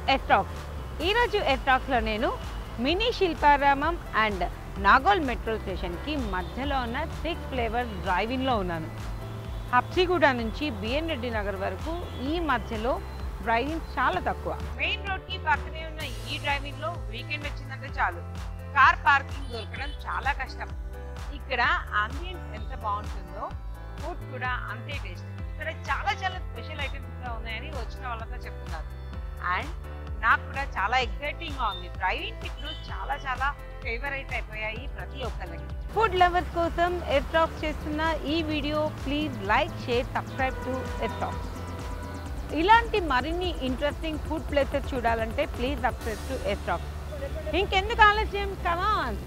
ఎస్టాక్స్ ఈరోజు ఎస్టాక్స్లో నేను mini Shilparamam and Nagole metro స్టేషన్కి మధ్యలో ఉన్న సిక్స్ ఫ్లేవర్స్ డ్రైవింగ్లో ఉన్నాను హబ్సిగూడ నుంచి బిఎన్ రెడ్డి నగర్ వరకు ఈ మధ్యలో డ్రైవింగ్ చాలా తక్కువ మెయిన్ రోడ్కి పక్కనే ఉన్న ఈ డ్రైవింగ్లో వీకెండ్ వచ్చిందంటే చాలు కార్ పార్కింగ్ దొరకడం చాలా కష్టం ఇక్కడ ఆంబియన్స్ ఎంత బాగుంటుందో ఫుడ్ కూడా అంతే టేస్ట్ ఇక్కడ చాలా చాలా స్పెషల్ ఐటమ్స్ కూడా ఉన్నాయని వచ్చిన వాళ్ళతో చెప్తున్నారు అండ్ నాకు కూడా చాలా ఎక్సైటింగ్ గా ఉంది డ్రైవింగ్ ఇప్పుడు చాలా చాలా ఫేవరెట్ అయిపోయాయి ప్రతి ఒక్కరికి ఫుడ్ లవర్స్ కోసం ఎస్టాక్ చేస్తున్న ఈ video please like share subscribe to ఎస్టాక్ ఇలాంటి మరిన్ని ఇంట్రెస్టింగ్ ఫుడ్ ప్లేసెస్ చూడాలంటే ప్లీజ్ సబ్స్క్రైబ్ టు ఎస్టాక్ ఇంకెందుకు ఆలస్యం కమాన్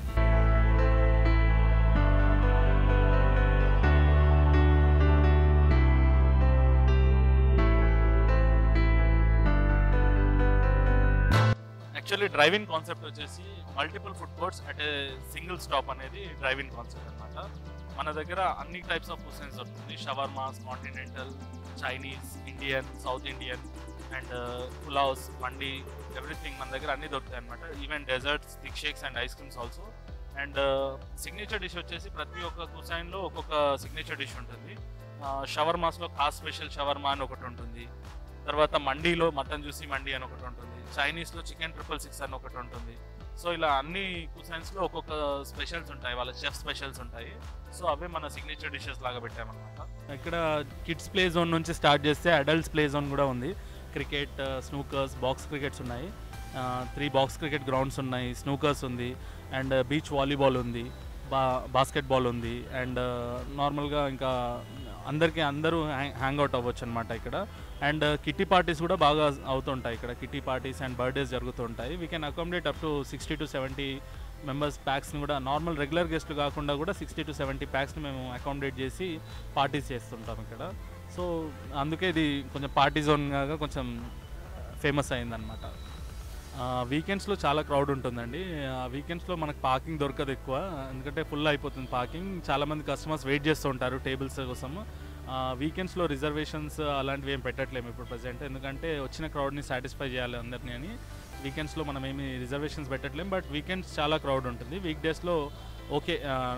యాక్చువల్లీ డ్రైవింగ్ కాన్సెప్ట్ వచ్చేసి multiple food courts at a single stop అనేది డ్రైవింగ్ కాన్సెప్ట్ అనమాట మన దగ్గర అన్ని టైప్స్ ఆఫ్ కుసైన్స్ దొరుకుతుంది shawarmas continental Chinese Indian South Indian and pulaos mandi everything మన దగ్గర అన్ని దొరుకుతాయి అనమాట even desserts thick shakes and ice creams also and signature dish వచ్చేసి ప్రతి ఒక్క కుసైన్లో ఒక్కొక్క సిగ్నేచర్ డిష్ ఉంటుంది షవర్మాస్లో ఖాస్ స్పెషల్ షవర్మా అని ఒకటి ఉంటుంది తర్వాత మండీలో మటన్ జ్యూసీ మండీ అని ఒకటి ఉంటుంది చైనీస్లో చికెన్ ట్రిపుల్ సిక్స్ అని ఒకటి ఉంటుంది సో ఇలా అన్ని కుసైన్స్లో ఒక్కొక్క స్పెషల్స్ ఉంటాయి వాళ్ళ చెఫ్ స్పెషల్స్ ఉంటాయి సో అవే మన సిగ్నేచర్ డిషెస్ లాగా పెట్టామన్నమాట ఇక్కడ కిడ్స్ ప్లే జోన్ నుంచి స్టార్ట్ చేస్తే అడల్ట్స్ ప్లే జోన్ కూడా ఉంది క్రికెట్ స్నూకర్స్ బాక్స్ క్రికెట్స్ ఉన్నాయి త్రీ బాక్స్ క్రికెట్ గ్రౌండ్స్ ఉన్నాయి స్నూకర్స్ ఉంది అండ్ బీచ్ వాలీబాల్ ఉంది బా బాస్కెట్బాల్ ఉంది అండ్ నార్మల్గా ఇంకా అందరికీ అందరూ హ్యాంగ్ అవుట్ అవ్వచ్చు అనమాట ఇక్కడ అండ్ కిట్టి పార్టీస్ కూడా బాగా అవుతుంటాయి ఇక్కడ కిట్టి పార్టీస్ అండ్ బర్త్డేస్ జరుగుతుంటాయి we can accommodate up to sixty to seventy members ప్యాక్స్ని కూడా నార్మల్ రెగ్యులర్ గెస్ట్లు కాకుండా కూడా సిక్స్టీ టు సెవెంటీ ప్యాక్స్ని మేము అకామిడేట్ చేసి పార్టీస్ చేస్తుంటాం ఇక్కడ సో అందుకే ఇది కొంచెం పార్టీ జోన్గా కొంచెం ఫేమస్ అయిందనమాట వీకెండ్స్లో చాలా క్రౌడ్ ఉంటుందండి వీకెండ్స్లో మనకు పార్కింగ్ దొరకదు ఎక్కువ ఎందుకంటే ఫుల్ అయిపోతుంది పార్కింగ్ చాలామంది కస్టమర్స్ వెయిట్ చేస్తూ ఉంటారు టేబుల్స్ కోసం వీకెండ్స్లో రిజర్వేషన్స్ అలాంటివి ఏం పెట్టట్లేము ఇప్పుడు ప్రజెంట్ ఎందుకంటే వచ్చిన క్రౌడ్ని సాటిస్ఫై చేయాలి అందరినీ అని వీకెండ్స్లో మనం ఏమి రిజర్వేషన్స్ పెట్టట్లేము బట్ వీకెండ్స్ చాలా క్రౌడ్ ఉంటుంది వీక్ డేస్లో okay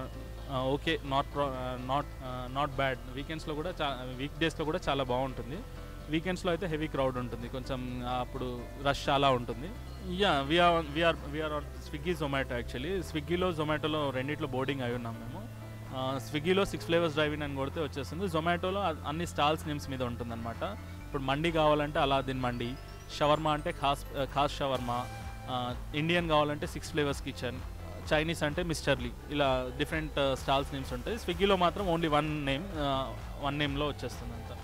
okay not not not bad వీకెండ్స్లో కూడా చా వీక్ డేస్లో కూడా చాలా బాగుంటుంది వీకెండ్స్లో అయితే హెవీ క్రౌడ్ ఉంటుంది కొంచెం అప్పుడు రష్ చాలా ఉంటుంది yeah we're we're we're on Swiggy Zomato actually స్విగ్గీలో జొమాటోలో రెండిట్లో బోర్డింగ్ అయి ఉన్నాం మేము స్విగ్గీలో సిక్స్ ఫ్లేవర్స్ డ్రైవింగ్ అని కొడితే వచ్చేస్తుంది జొమాటోలో అన్ని స్టాల్స్ నేమ్స్ మీద ఉంటుందన్నమాట ఇప్పుడు మండి కావాలంటే అలాదిన్ మండి షవర్మా అంటే ఖాస్ ఖాస్ షవర్మా ఇండియన్ కావాలంటే సిక్స్ ఫ్లేవర్స్ కిచెన్ చైనీస్ అంటే మిస్టర్లీ ఇలా డిఫరెంట్ స్టాల్స్ నేమ్స్ ఉంటాయి స్విగ్గీలో మాత్రం ఓన్లీ వన్ నేమ్ వన్ నేమ్లో వచ్చేస్తుంది అంతా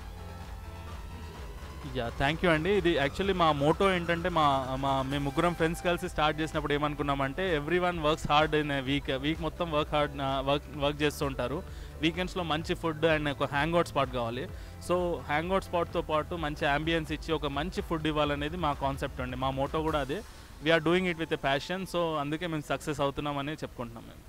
యా థ్యాంక్ యూ అండి ఇది యాక్చువల్లీ మా మోటో ఏంటంటే మా మా మేము ముగ్గురం ఫ్రెండ్స్ కలిసి స్టార్ట్ చేసినప్పుడు ఏమనుకున్నామంటే everyone works hard in week week మొత్తం వర్క్ హార్డ్ వర్క్ వర్క్ చేస్తూ ఉంటారు వీకెండ్స్లో మంచి ఫుడ్ అండ్ ఒక హ్యాంగ్ అవుట్ స్పాట్ కావాలి సో హ్యాంగ్ అవుట్ స్పాట్తో పాటు మంచి అంబియన్స్ ఇచ్చి ఒక మంచి ఫుడ్ ఇవ్వాలనేది మా కాన్సెప్ట్ అండి మా మోటో కూడా అదే we're doing it with a passion so అందుకే మేము సక్సెస్ అవుతున్నామని చెప్పుకుంటున్నాం మేము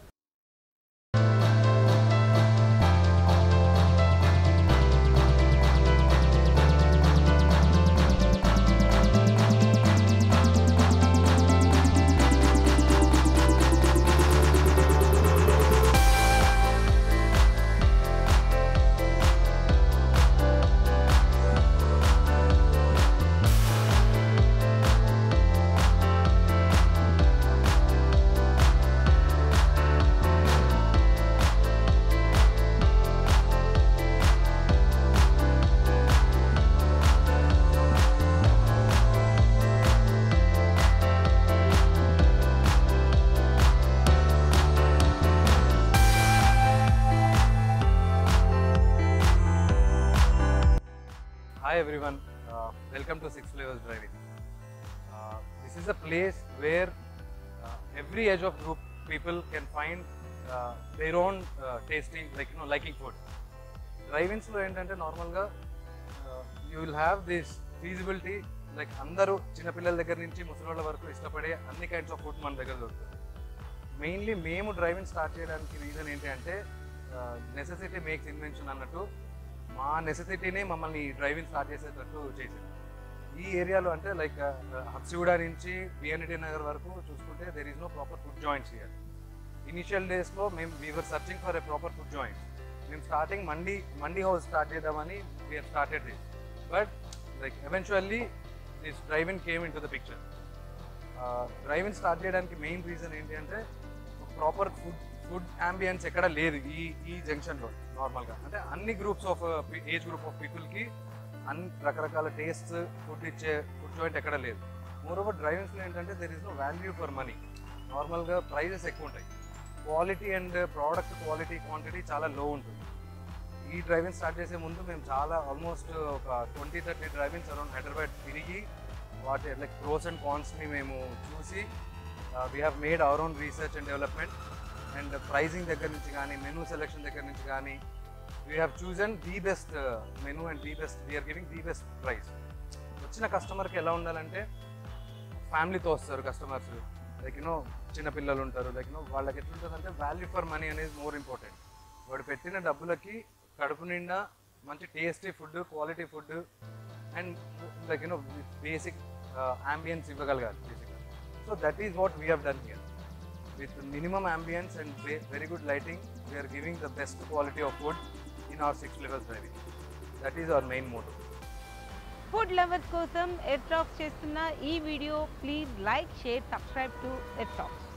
Hi everyone, uh, welcome to Six Flavors Driving. Uh, this is a place where uh, every age of group people can find uh, their own uh, tasting, like you know, liking food. Drive-ins లో ఏంటంటే నార్మల్గా you will have this feasibility like అందరూ చిన్నపిల్లల దగ్గర నుంచి ముసలిళ్ళ వరకు ఇష్టపడే అన్ని కైండ్స్ ఆఫ్ ఫుడ్ మన దగ్గర దొరుకుతుంది మెయిన్లీ మేము డ్రైవింగ్ స్టార్ట్ చేయడానికి రీజన్ ఏంటి అంటే నెసెసిటీ మేక్స్ ఇన్వెన్షన్ అన్నట్టు మా నెసెసిటీనే మమ్మల్ని డ్రైవింగ్ స్టార్ట్ చేసేటట్టు చేసింది ఈ ఏరియాలో అంటే లైక్ హబ్సిగూడ నుంచి బిఎన్టీ నగర్ వరకు చూసుకుంటే there is no proper food joints here initial డేస్లో మేము we're searching for a proper food joint మేము starting mandi mandi house start చేద్దామని we're started this but like eventually this drive in came in to the picture drive in start చేయడానికి main reason ఏంటి అంటే proper food food ambience ఎక్కడ లేదు ఈ ఈ జంక్షన్లో నార్మల్గా అంటే అన్ని groups of age group of పీపుల్కి అన్ని రకరకాల టేస్ట్ ఫుడ్ ఇచ్చే ఫుడ్ జాయింట్ ఎక్కడ లేదు మోర్ ఓవర్ డ్రైవింగ్స్లో ఏంటంటే there is no value for money నార్మల్గా ప్రైజెస్ ఎక్కువ ఉంటాయి quality and product quality quantity చాలా లో ఉంటుంది ఈ డ్రైవింగ్ స్టార్ట్ చేసే ముందు మేము చాలా ఆల్మోస్ట్ ఒక twenty thirty drivings around Hyderabad తిరిగి వాటి లైక్ ప్రోస్ అండ్ కాన్స్ని మేము చూసి we have made our own research and development and pricing దగ్గర నుంచి కానీ మెనూ సెలెక్షన్ దగ్గర నుంచి కానీ we have chosen the best menu and the best we're giving the best price వచ్చిన కస్టమర్కి ఎలా ఉండాలంటే ఫ్యామిలీతో వస్తారు కస్టమర్స్ లైక్ యూనో చిన్నపిల్లలు ఉంటారు లైక్ యూనో వాళ్ళకి ఎట్లుంటుందంటే వాల్యూ ఫర్ మనీ అనేది మోర్ ఇంపార్టెంట్ వాడు పెట్టిన డబ్బులకి కడుపు నిండా మంచి tasty food quality food and like you know basic ambience ఇవ్వగలగాలి బేసిక్గా so that is what we have done here with minimum ambience and ve- very good lighting, we are giving the best quality of food in our six levels driving. That is our main motto. Food lovers కోసం air talks చేస్తున్న ఈ video please like share subscribe to air talks